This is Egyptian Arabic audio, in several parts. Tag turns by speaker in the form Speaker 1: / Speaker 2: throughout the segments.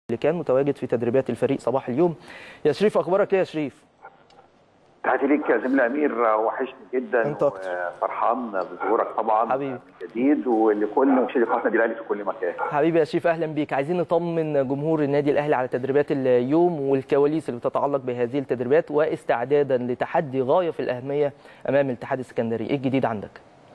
Speaker 1: اللي كان متواجد في تدريبات الفريق صباح اليوم يا شريف اخبارك ايه يا شريف
Speaker 2: تحياتي ليك يا زميل امير وحشني جدا
Speaker 1: أنت أكتر.
Speaker 2: وفرحان بظهورك طبعا
Speaker 1: حبيبي.
Speaker 2: من جديد ولكل مشاهدي قناه النادي الاهلي في كل مكان
Speaker 1: حبيبي يا شريف اهلا بيك عايزين نطمن جمهور النادي الاهلي على تدريبات اليوم والكواليس اللي بتتعلق بهذه التدريبات واستعدادا لتحدي غايه في الاهميه امام الاتحاد السكندري ايه الجديد عندك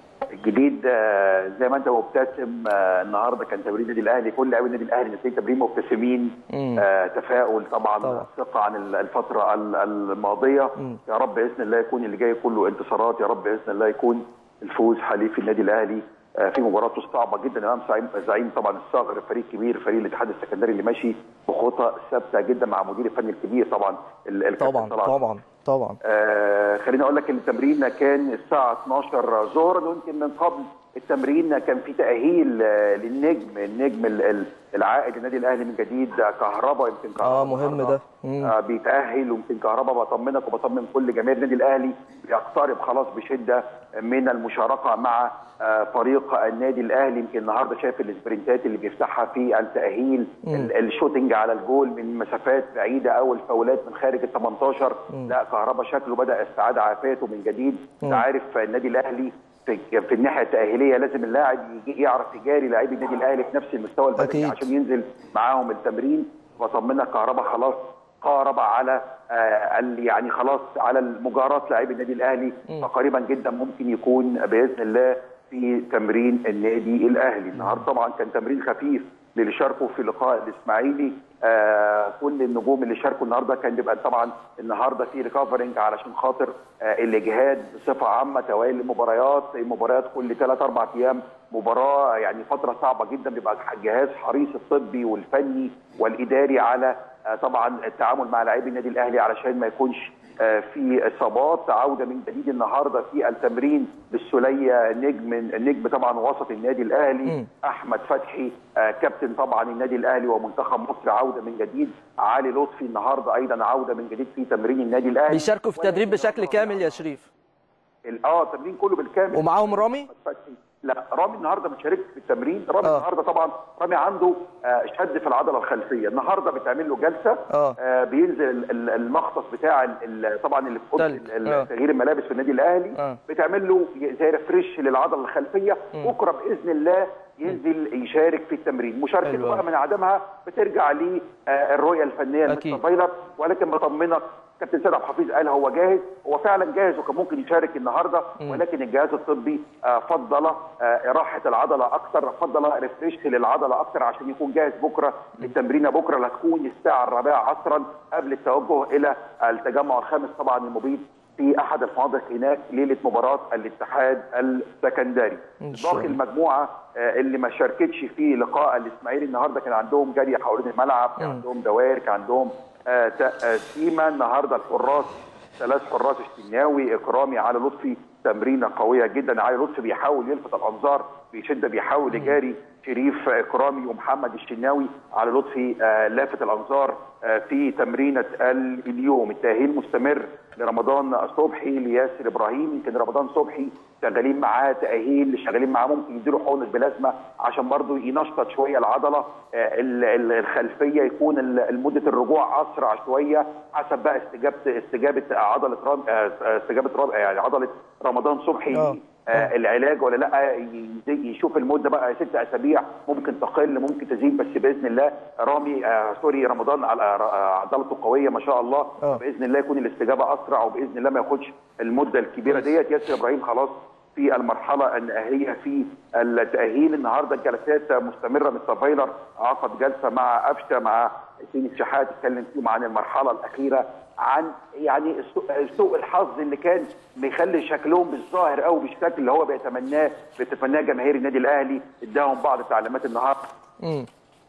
Speaker 2: الجديد آه، زي ما انت مبتسم آه، النهارده كان تمرين النادي الاهلي كل لاعبي النادي الاهلي نتيجه تمرين مبتسمين
Speaker 1: مم.
Speaker 2: آه، تفاؤل طبعا,
Speaker 1: طبعا.
Speaker 2: ثقه عن ال- الفتره ال- الماضيه
Speaker 1: مم.
Speaker 2: يا رب باذن الله يكون اللي جاي كله انتصارات يا رب باذن الله يكون الفوز حليف النادي الاهلي آه، في مباراته الصعبه جدا امام زعيم زعيم طبعا الصغر فريق كبير فريق الاتحاد السكندري اللي ماشي بخطى ثابته جدا مع مدير الفني الكبير طبعا ال- الكابتن
Speaker 1: طبعا
Speaker 2: طلعت
Speaker 1: طبعا طبعا
Speaker 2: آه خليني اقول لك ان التمرين كان الساعه 12 ظهرا ويمكن من قبل التمرين كان في تاهيل آه للنجم النجم ال- ال- العائد للنادي الاهلي من جديد آه، كهربا يمكن كهربا
Speaker 1: اه مهم ده مم.
Speaker 2: آه بيتاهل ويمكن كهربا بطمنك وبطمن كل جماهير النادي الاهلي بيقترب خلاص بشده من المشاركه مع آه فريق النادي الاهلي يمكن النهارده شايف السبرنتات اللي بيفتحها في التاهيل
Speaker 1: مم.
Speaker 2: ال- الشوتنج على الجول من مسافات بعيده او الفاولات من خارج ال 18 لا كهربا شكله بدا استعاد عافيته من جديد انت عارف النادي الاهلي في في الناحيه التاهيليه لازم اللاعب يجي يعرف يجاري لاعبي النادي الاهلي في نفس المستوى البدني
Speaker 1: أكيد.
Speaker 2: عشان ينزل معاهم التمرين وطمنا كهربا خلاص قارب على آه ال- يعني خلاص على المجاراه لاعبي النادي الاهلي فقريبا جدا ممكن يكون باذن الله في تمرين النادي الاهلي النهارده طبعا كان تمرين خفيف للي شاركوا في لقاء الاسماعيلي آه كل النجوم اللي شاركوا النهارده كان بيبقى طبعا النهارده في ريكفرنج علشان خاطر آه الاجهاد بصفه عامه توالي المباريات المباريات كل ثلاث اربع ايام مباراه يعني فتره صعبه جدا بيبقى الجهاز حريص الطبي والفني والاداري على آه طبعا التعامل مع لاعبي النادي الاهلي علشان ما يكونش آه، في اصابات عوده من جديد النهارده في التمرين بالسوليه نجم النجم طبعا وسط النادي الاهلي
Speaker 1: مم.
Speaker 2: احمد فتحي آه، كابتن طبعا النادي الاهلي ومنتخب مصر عوده من جديد علي لطفي النهارده ايضا عوده من جديد في تمرين النادي الاهلي
Speaker 1: بيشاركوا في التدريب بشكل كامل يا شريف
Speaker 2: ال- اه التمرين كله بالكامل
Speaker 1: ومعاهم رامي
Speaker 2: أحمد فتحي لا رامي النهارده ما شاركش في التمرين رامي
Speaker 1: آه.
Speaker 2: النهارده طبعا رامي عنده آه، شد في العضله الخلفيه النهارده بتعمل له جلسه
Speaker 1: آه.
Speaker 2: آه، بينزل ال- ال- المختص بتاع ال- ال- طبعا اللي في اوضه
Speaker 1: تلج.
Speaker 2: ال-
Speaker 1: آه.
Speaker 2: ال- تغيير الملابس في النادي الاهلي
Speaker 1: آه.
Speaker 2: بتعمل له زي ريفريش للعضله الخلفيه بكره باذن الله ينزل يشارك في التمرين مشاركته
Speaker 1: حلو
Speaker 2: بقى
Speaker 1: أوي.
Speaker 2: من عدمها بترجع للرؤيه الفنيه
Speaker 1: أكيد.
Speaker 2: لمستر فايلر ولكن بطمنك كابتن سيد عبد الحفيظ قال هو جاهز هو فعلا جاهز وكان ممكن يشارك النهارده ولكن الجهاز الطبي آه، فضل آه، راحه العضله اكثر فضل ريفريش للعضله اكثر عشان يكون جاهز بكره للتمرين بكره اللي هتكون الساعه الرابعه عصرا قبل التوجه الى التجمع الخامس طبعا المبيد في احد الفنادق هناك ليله مباراه الاتحاد السكندري
Speaker 1: إن شاء
Speaker 2: باقي
Speaker 1: الله.
Speaker 2: المجموعه آه، اللي ما شاركتش في لقاء الاسماعيلي النهارده كان عندهم جري حوالين الملعب كان عندهم دوائر كان عندهم آه، ت- آه، سيما النهارده الحراس ثلاث حراس الشناوي اكرامي علي لطفي تمرينه قويه جدا علي لطفي بيحاول يلفت الانظار بشده بيحاول يجاري شريف اكرامي ومحمد الشناوي على لطفي آه، لافت الانظار آه، في تمرينه ال- اليوم التاهيل مستمر لرمضان صبحي لياسر ابراهيم يمكن رمضان صبحي شغالين معاه تاهيل شغالين معاه ممكن يديله حقن بلازما عشان برضه ينشط شويه العضله آه، ال- ال- الخلفيه يكون ال- مده الرجوع اسرع شويه حسب بقى استجابه استجابه عضله رام آه، استجابه رام يعني عضله رمضان صبحي
Speaker 1: آه.
Speaker 2: آه، العلاج ولا لا ي- يشوف المده بقى ست اسابيع ممكن تقل ممكن تزيد بس باذن الله رامي آه سوري رمضان على آه، عضلته قويه ما شاء الله
Speaker 1: آه.
Speaker 2: باذن الله يكون الاستجابه اسرع وباذن الله ما ياخدش المده الكبيره ديت ياسر ابراهيم خلاص في المرحله النهائيه في التاهيل النهارده الجلسات مستمره مستر فايلر عقد جلسه مع قفشه مع حسين الشحات اتكلم فيهم عن المرحله الاخيره عن يعني سوء- سوء الحظ اللي كان بيخلي شكلهم بالظاهر قوي بالشكل اللي هو بيتمناه بتتمناه جماهير النادي الاهلي اداهم بعض التعليمات النهارده
Speaker 1: مم.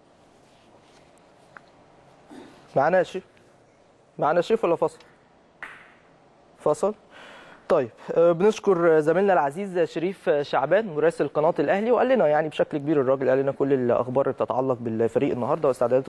Speaker 1: معانا يا شريف معانا يا شريف ولا فصل فصل طيب آه، بنشكر زميلنا العزيز شريف شعبان مراسل قناه الاهلي وقال لنا يعني بشكل كبير الراجل قال لنا كل الاخبار اللي بتتعلق بالفريق النهارده واستعداداته